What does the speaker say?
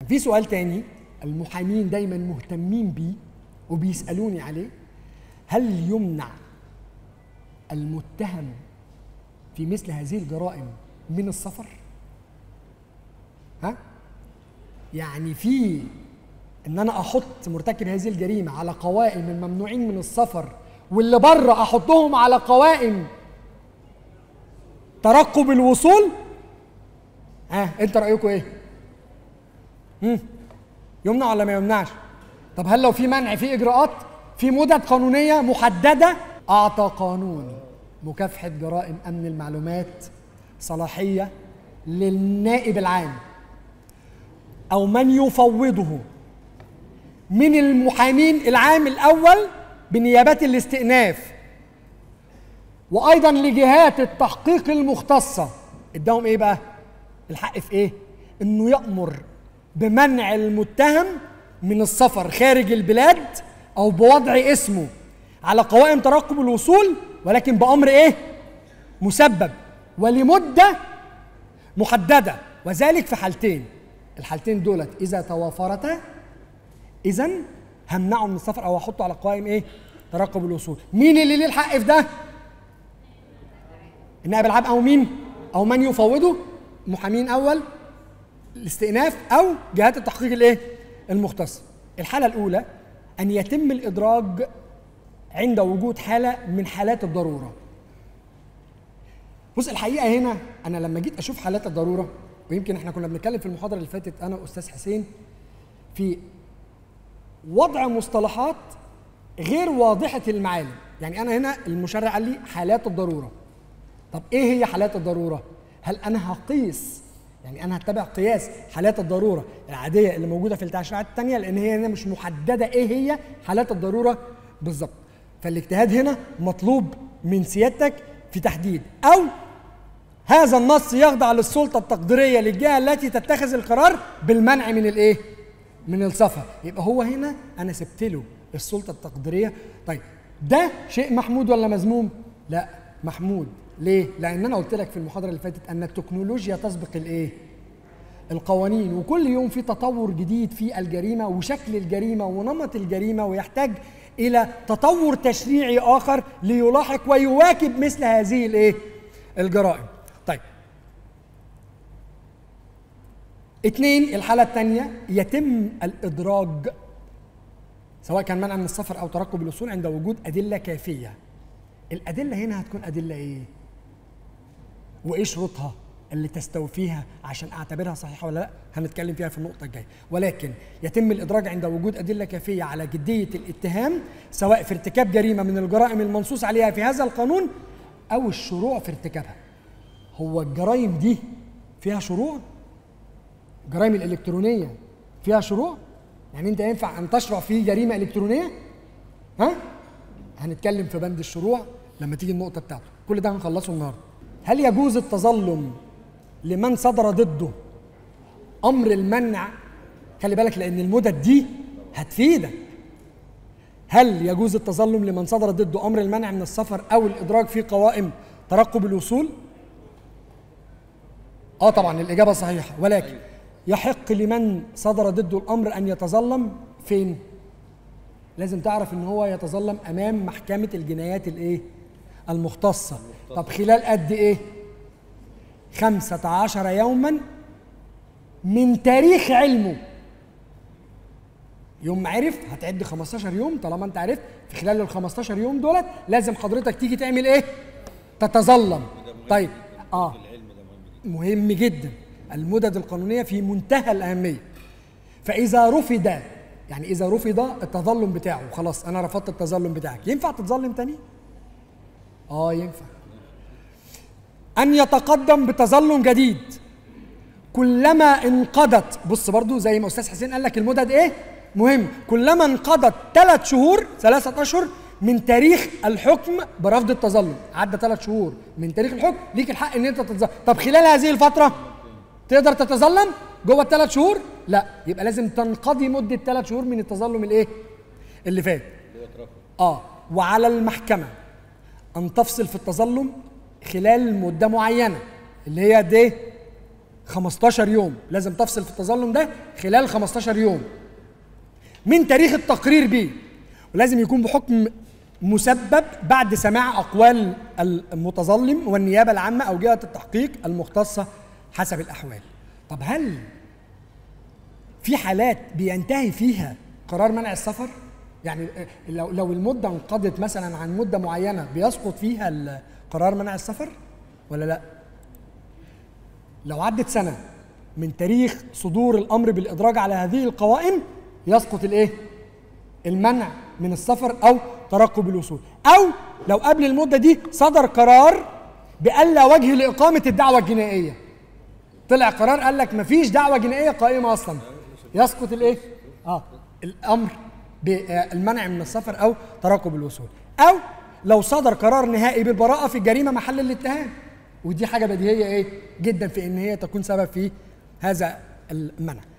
في سؤال تاني المحامين دايما مهتمين بيه وبيسالوني عليه هل يمنع المتهم في مثل هذه الجرائم من السفر ها يعني في ان انا احط مرتكب هذه الجريمه على قوائم الممنوعين من السفر واللي بره احطهم على قوائم ترقب الوصول ها انت رايكم ايه مم. يمنع ولا ما يمنعش طب هل لو في منع في اجراءات في مدد قانونيه محدده اعطى قانون مكافحه جرائم امن المعلومات صلاحيه للنائب العام او من يفوضه من المحامين العام الاول بنيابات الاستئناف وايضا لجهات التحقيق المختصه اداهم ايه بقى الحق في ايه انه يامر بمنع المتهم من السفر خارج البلاد او بوضع اسمه على قوائم ترقب الوصول ولكن بامر ايه مسبب ولمده محدده وذلك في حالتين الحالتين دولت اذا توافرتا اذا همنعه من السفر او احطه على قوائم ايه ترقب الوصول مين اللي ليه الحق في ده النائب العام او مين او من يفوضه محامين اول الاستئناف او جهات التحقيق الايه المختصه الحاله الاولى ان يتم الادراج عند وجود حاله من حالات الضروره بص الحقيقه هنا انا لما جيت اشوف حالات الضروره ويمكن احنا كنا بنتكلم في المحاضره اللي فاتت انا واستاذ حسين في وضع مصطلحات غير واضحه المعالم يعني انا هنا المشرع قال لي حالات الضروره طب ايه هي حالات الضروره هل انا هقيس يعني انا هتبع قياس حالات الضروره العاديه اللي موجوده في التشريعات الثانيه لان هي هنا مش محدده ايه هي حالات الضروره بالظبط فالاجتهاد هنا مطلوب من سيادتك في تحديد او هذا النص يخضع للسلطه التقديريه للجهه التي تتخذ القرار بالمنع من الايه من السفر يبقى هو هنا انا سبت له السلطه التقديريه طيب ده شيء محمود ولا مذموم لا محمود ليه لان انا قلت لك في المحاضره اللي فاتت ان التكنولوجيا تسبق الايه القوانين وكل يوم في تطور جديد في الجريمه وشكل الجريمه ونمط الجريمه ويحتاج الى تطور تشريعي اخر ليلاحق ويواكب مثل هذه الايه الجرائم طيب اثنين الحالة الثانية يتم الإدراج سواء كان منع من السفر أو ترقب الوصول عند وجود أدلة كافية الأدلة هنا هتكون أدلة إيه؟ وإيه شروطها اللي تستوفيها عشان أعتبرها صحيحة ولا لا؟ هنتكلم فيها في النقطة الجاية ولكن يتم الإدراج عند وجود أدلة كافية على جدية الاتهام سواء في ارتكاب جريمة من الجرائم المنصوص عليها في هذا القانون أو الشروع في ارتكابها هو الجرائم دي فيها شروع؟ الجرائم الالكترونيه فيها شروع يعني انت ينفع ان تشرع في جريمه الكترونيه ها هنتكلم في بند الشروع لما تيجي النقطه بتاعته كل ده هنخلصه النهارده هل يجوز التظلم لمن صدر ضده امر المنع خلي بالك لان المدد دي هتفيدك هل يجوز التظلم لمن صدر ضده امر المنع من السفر او الادراج في قوائم ترقب الوصول اه طبعا الاجابه صحيحه ولكن يحق لمن صدر ضده الامر ان يتظلم فين لازم تعرف ان هو يتظلم امام محكمه الجنايات الايه المختصه طب خلال قد ايه خمسة عشر يوما من تاريخ علمه يوم ما عرف هتعد 15 يوم طالما انت عرفت في خلال ال 15 يوم دولت لازم حضرتك تيجي تعمل ايه تتظلم طيب اه مهم جدا المدد القانونيه في منتهى الاهميه فاذا رفض يعني اذا رفض التظلم بتاعه خلاص انا رفضت التظلم بتاعك ينفع تتظلم تاني اه ينفع ان يتقدم بتظلم جديد كلما انقضت بص برضو زي ما استاذ حسين قال لك المدد ايه مهم كلما انقضت ثلاث شهور ثلاثة أشهر من تاريخ الحكم برفض التظلم عدى ثلاث شهور من تاريخ الحكم ليك الحق ان انت تتظلم طب خلال هذه الفترة تقدر تتظلم جوه الثلاث شهور لا يبقى لازم تنقضي مدة ثلاث شهور من التظلم الايه اللي فات اه وعلى المحكمة ان تفصل في التظلم خلال مدة معينة اللي هي قد ايه 15 يوم لازم تفصل في التظلم ده خلال 15 يوم من تاريخ التقرير به ولازم يكون بحكم مسبب بعد سماع اقوال المتظلم والنيابه العامه او جهه التحقيق المختصه حسب الاحوال طب هل في حالات بينتهي فيها قرار منع السفر يعني لو لو المده انقضت مثلا عن مده معينه بيسقط فيها قرار منع السفر ولا لا لو عدت سنه من تاريخ صدور الامر بالادراج على هذه القوائم يسقط الايه المنع من السفر او ترقب الوصول او لو قبل المده دي صدر قرار بألا وجه لإقامة الدعوة الجنائية طلع قرار قال لك مفيش دعوة جنائية قائمة أصلا يسقط الإيه؟ آه الأمر بالمنع من السفر أو ترقب الوصول أو لو صدر قرار نهائي بالبراءة في الجريمة محل الاتهام ودي حاجة بديهية إيه؟ جدا في إن هي تكون سبب في هذا المنع